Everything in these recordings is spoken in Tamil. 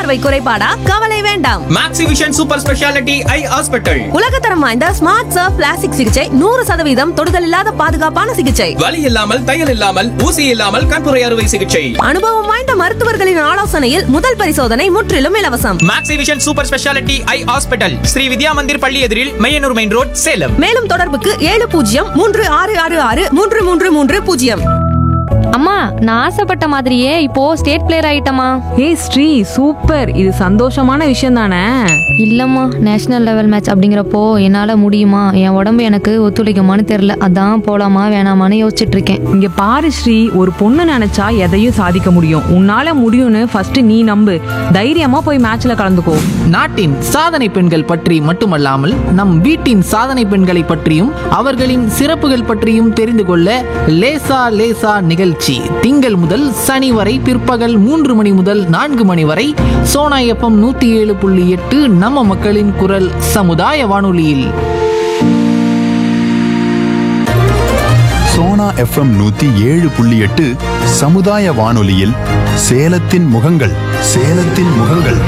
பார்வை குறைபாடா கவலை வேண்டாம் Maxivision super speciality eye hospital உலகத்தரம் வாய்ந்த ஸ்மார்ட் சர்ஃப் பிளாஸ்டிக் சிகிச்சை நூறு சதவீதம் தொடுதல் இல்லாத பாதுகாப்பான சிகிச்சை வலி இல்லாமல் தையல் இல்லாமல் ஊசி இல்லாமல் கண்புரை அறுவை சிகிச்சை அனுபவம் வாய்ந்த மருத்துவர்களின் ஆலோசனையில் முதல் பரிசோதனை முற்றிலும் இலவசம் Maxivision super speciality eye hospital Sri Vidya Mandir பள்ளி எதிரில் மையனூர் மெயின் ரோட் சேலம் மேலும் தொடர்புக்கு ஏழு பூஜ்ஜியம் மூன்று ஆறு ஆறு ஆறு மூன்று மூன்று மூன்று பூஜ்ஜியம் அம்மா நான் ஆசைப்பட்ட மாதிரியே இப்போ ஸ்டேட் பிளேயர் ஆயிட்டமா ஏய் ஸ்ரீ சூப்பர் இது சந்தோஷமான விஷயம் தானே இல்லம்மா நேஷனல் லெவல் மேட்ச் அப்படிங்கிறப்போ என்னால முடியுமா என் உடம்பு எனக்கு ஒத்துழைக்குமான்னு தெரியல அதான் போலாமா வேணாமான்னு யோசிச்சுட்டு இருக்கேன் இங்க பாரு ஸ்ரீ ஒரு பொண்ணு நினைச்சா எதையும் சாதிக்க முடியும் உன்னால முடியும்னு ஃபர்ஸ்ட் நீ நம்பு தைரியமா போய் மேட்ச்ல கலந்துக்கோ நாட்டின் சாதனை பெண்கள் பற்றி மட்டுமல்லாமல் நம் வீட்டின் சாதனை பெண்களை பற்றியும் அவர்களின் சிறப்புகள் பற்றியும் தெரிந்து கொள்ள லேசா லேசா நிகழ்ச்சி திங்கள் முதல் சனி வரை பிற்பகல் மூன்று மணி முதல் நான்கு மணி வரை சோனா எஃப்எம் நூத்தி ஏழு புள்ளி எட்டு நம்ம மக்களின் குரல் சமுதாய வானொலியில் சோனா எஃப்எம் நூத்தி ஏழு புள்ளி எட்டு சமுதாய வானொலியில் சேலத்தின் முகங்கள் சேலத்தின் முகங்கள்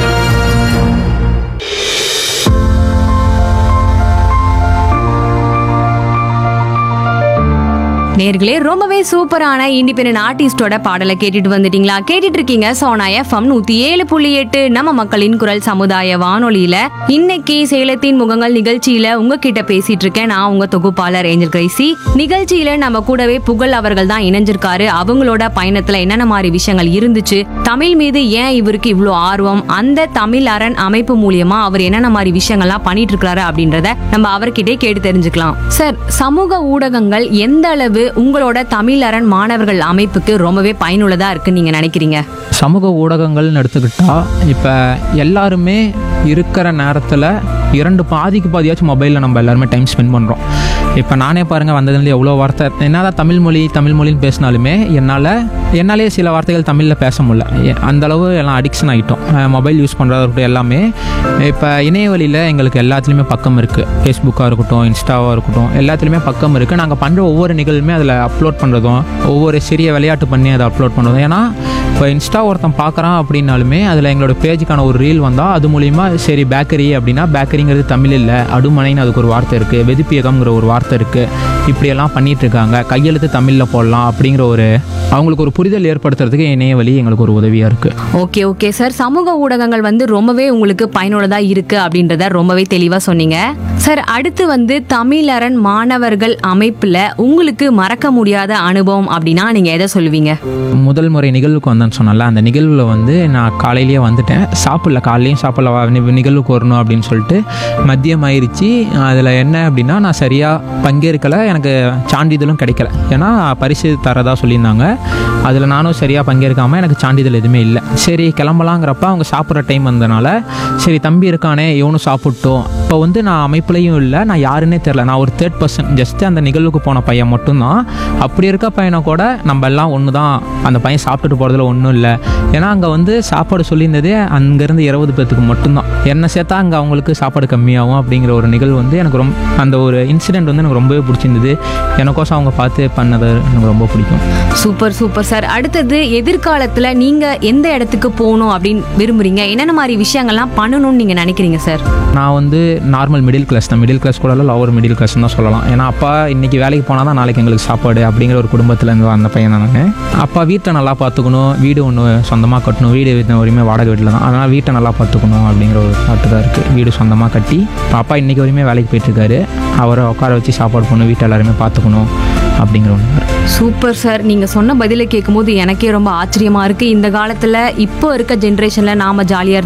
நேர்களே ரொம்பவே சூப்பரான இண்டிபெண்டன்ட் ஆர்டிஸ்டோட பாடலை கேட்டுட்டு வந்துட்டீங்களா கேட்டுட்டு இருக்கீங்க சோனா எஃப்எம் நூத்தி ஏழு புள்ளி எட்டு நம்ம மக்களின் குரல் சமுதாய வானொலியில இன்னைக்கு சேலத்தின் முகங்கள் நிகழ்ச்சியில உங்ககிட்ட பேசிட்டு இருக்கேன் நான் உங்க தொகுப்பாளர் ஏஞ்சல் கிரைசி நிகழ்ச்சியில நம்ம கூடவே புகழ் அவர்கள் தான் இணைஞ்சிருக்காரு அவங்களோட பயணத்துல என்னென்ன மாதிரி விஷயங்கள் இருந்துச்சு தமிழ் மீது ஏன் இவருக்கு இவ்வளோ ஆர்வம் அந்த தமிழ் அரண் அமைப்பு மூலியமா அவர் என்னென்ன மாதிரி விஷயங்கள்லாம் பண்ணிட்டு இருக்காரு அப்படின்றத நம்ம அவர்கிட்டே கேட்டு தெரிஞ்சுக்கலாம் சார் சமூக ஊடகங்கள் எந்த அளவு உங்களோட தமிழ் அரண் மாணவர்கள் அமைப்புக்கு ரொம்பவே பயனுள்ளதா இருக்குன்னு நீங்க நினைக்கிறீங்க சமூக ஊடகங்கள்னு எடுத்துக்கிட்டா இப்போ எல்லாருமே இருக்கிற நேரத்தில் இரண்டு பாதிக்கு பாதியாச்சும் மொபைலில் நம்ம எல்லாருமே டைம் ஸ்பெண்ட் பண்ணுறோம் இப்போ நானே பாருங்கள் வந்ததுலேருந்து எவ்வளோ வார்த்தை என்னதான் தமிழ் மொழி தமிழ் மொழின்னு பேசினாலுமே என்னால் என்னாலே சில வார்த்தைகள் தமிழில் பேச முடியல எ- அந்த அளவு எல்லாம் அடிக்ஷன் ஆகிட்டோம் மொபைல் யூஸ் பண்ணுறதா இருக்கட்டும் எல்லாமே இப்போ இணையவழியில் எங்களுக்கு எல்லாத்துலேயுமே பக்கம் இருக்குது ஃபேஸ்புக்காக இருக்கட்டும் இன்ஸ்டாவாக இருக்கட்டும் எல்லாத்துலேயுமே பக்கம் இருக்குது நாங்கள் பண்ணுற ஒவ்வொரு நிகழ்வுமே அதில் அப்லோட் பண்ணுறதும் ஒவ்வொரு சிறிய விளையாட்டு பண்ணி அதை அப்லோட் பண்ணுறதும் ஏன்னா இப்போ இன்ஸ்டா ஒருத்தன் பார்க்குறான் அப்படின்னாலுமே அதில் எங்களோட பேஜுக்கான ஒரு ரீல் வந்தால் அது மூலிமா சரி பேக்கரி அப்படின்னா பேக்கரிங்கிறது தமிழ் இல்லை அடுமனைன்னு அதுக்கு ஒரு வார்த்தை இருக்குது வெதுப்பியகம்ங்கிற ஒரு வார்த்தை இருக்குது இப்படியெல்லாம் பண்ணிட்டு இருக்காங்க கையெழுத்து தமிழில் போடலாம் அப்படிங்கிற ஒரு அவங்களுக்கு ஒரு புரிதல் ஏற்படுத்துறதுக்கு இணைய வழி எங்களுக்கு ஒரு உதவியாக இருக்குது ஓகே ஓகே சார் சமூக ஊடகங்கள் வந்து ரொம்பவே உங்களுக்கு பயனுள்ளதா இருக்கு அப்படின்றத ரொம்பவே தெளிவா சொன்னீங்க சார் அடுத்து வந்து தமிழரண் மாணவர்கள் அமைப்புல உங்களுக்கு மறக்க முடியாத அனுபவம் அப்படின்னா நீங்க எதை சொல்லுவீங்க முதல் முறை நிகழ்வுக்கு வந்தேன்னு சொன்னல அந்த நிகழ்வில் வந்து நான் காலையிலேயே வந்துட்டேன் சாப்பிடல காலையிலையும் சாப்பிடல வா, நி- நிகழ்வுக்கு வரணும் அப்படின்னு சொல்லிட்டு மதியம் ஆயிடுச்சு அதில் என்ன அப்படின்னா நான் சரியாக பங்கேற்கலை எனக்கு சான்றிதழும் கிடைக்கல ஏன்னா பரிசு தரதா சொல்லியிருந்தாங்க அதில் நானும் சரியாக பங்கேற்காமல் எனக்கு சான்றிதழ் எதுவுமே இல்லை சரி கிளம்பலாங்கிறப்ப அவங்க சாப்பிட்ற டைம் வந்தனால சரி தம்பி இருக்கானே இவனும் சாப்பிட்டோம் இப்போ வந்து நான் அமைப்புலையும் இல்லை நான் யாருன்னே தெரில நான் ஒரு தேர்ட் பர்சன் ஜஸ்ட் அந்த நிகழ்வுக்கு போன பையன் மட்டும்தான் அப்படி இருக்க பையனை கூட நம்ம எல்லாம் ஒன்று தான் அந்த பையன் சாப்பிட்டுட்டு போகிறதுல ஒன்றும் இல்லை ஏன்னா அங்கே வந்து சாப்பாடு சொல்லியிருந்ததே அங்கேருந்து இருபது பேர்த்துக்கு மட்டும்தான் என்ன சேர்த்தா அங்கே அவங்களுக்கு சாப்பாடு கம்மியாகும் அப்படிங்கிற ஒரு நிகழ்வு வந்து எனக்கு ரொம்ப அந்த ஒரு இன்சிடெண்ட் வந்து எனக்கு ரொம்பவே பிடிச்சிருந்தது எனக்கோசம் அவங்க பார்த்து பண்ணது எனக்கு ரொம்ப பிடிக்கும் சூப்பர் சூப்பர் சார் அடுத்தது எதிர்காலத்துல நீங்க எந்த இடத்துக்கு போகணும் அப்படின்னு விரும்புறீங்க என்னென்ன மாதிரி விஷயங்கள்லாம் பண்ணணும்னு நீங்க நினைக்கிறீங்க சார் நான் வந்து நார்மல் மிடில் கிளாஸ் தான் மிடில் கிளாஸ் கூட லவர் மிடில் கிளாஸ் தான் சொல்லலாம் ஏன்னா அப்பா இன்னைக்கு வேலைக்கு போனால் தான் நாளைக்கு எங்களுக்கு சாப்பாடு அப்படிங்கிற ஒரு குடும்பத்துல இருந்து வந்த பையன் தான் நான் அப்பா வீட்டை நல்லா பார்த்துக்கணும் வீடு ஒன்று சொந்தமாக கட்டணும் வீடு இன்ன வரையுமே வாடகை வீட்டில் தான் அதனால் வீட்டை நல்லா பார்த்துக்கணும் அப்படிங்கிற ஒரு தாட்டு தான் இருக்குது வீடு சொந்தமாக கட்டி இப்ப அப்பா இன்னைக்கு வரையுமே வேலைக்கு போயிட்டுருக்காரு அவரை உட்கார வச்சு சாப்பாடு பண்ணணும் வீட்டை எல்லாருமே பார்த்துக்கணும் அப்படிங்கிற ஒன்று சூப்பர் சார் நீங்க சொன்ன பதிலை கேட்கும்போது எனக்கே ரொம்ப ஆச்சரியமா இருக்கு இந்த காலத்துல இப்போ இருக்க ஜென்ரேஷன்ல நாம ஜாலியா